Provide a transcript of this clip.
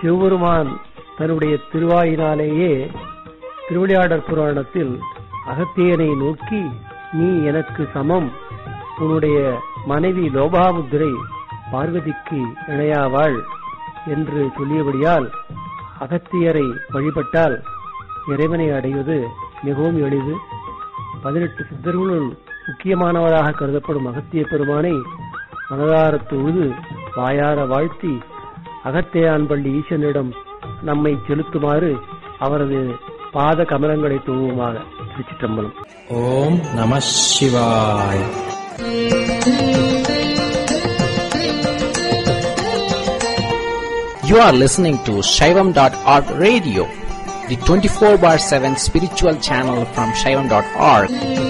சிவபெருமான் தன்னுடைய திருவாயினாலேயே திருவிளையாடற் புராணத்தில் அகத்தியனை நோக்கி நீ எனக்கு சமம் உன்னுடைய மனைவி லோபாமுத்திரை பார்வதிக்கு இணையாவாள் என்று சொல்லியபடியால் அகத்தியரை வழிபட்டால் இறைவனை அடைவது மிகவும் எளிது பதினெட்டு சித்தர்களுள் முக்கியமானவராக கருதப்படும் அகத்திய பெருமானை மனதார தொழுது வாயார வாழ்த்தி அகத்தியான் பள்ளி ஈசனிடம் நம்மை செலுத்துமாறு அவரது பாத கமலங்களை தொழுவுமாக திருச்சிற்றம்பலம் ஓம் நம சிவாய் You are listening to Shaivam.org radio, the 24 bar 7 spiritual channel from Shaivam.org.